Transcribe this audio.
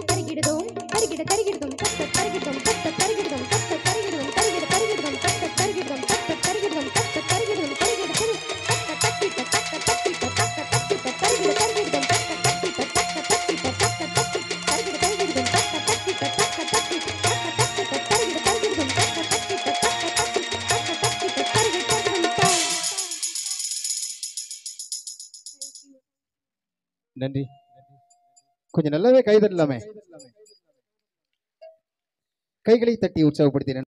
தருகிடுதோம் தருகிட தருகிடுதோம் தத்த தருகிடுதோம் தத்த தருகிடுதோம் தத்த தருகிடுதோம் தருகிட தருகிடுதோம் தத்த தருகிடுதோம் தத்த தருகிடுதோம் தத்த தருகிடுதோம் தருகிட தரு தத்த தத்திட்ட தத்த தத்திட்ட தத்த தத்திட்ட தருகிட தருகிடுதோம் தத்த தத்திட்ட தத்த தத்திட்ட தத்த தத்தி தருகிட தருகிடுதோம் தத்த தத்திட்ட தத்த தத்தி தத்த தத்திட்ட தருகிட தருகிடுதோம் தத்த தத்திட்ட தத்த தத்தி தத்த தத்திட்ட தருகிட தருகிடுதோம் தா நன்றி கொஞ்சம் நல்லாவே கைதட்டலாமே கைகளை தட்டி உற்சாகப்படுத்தி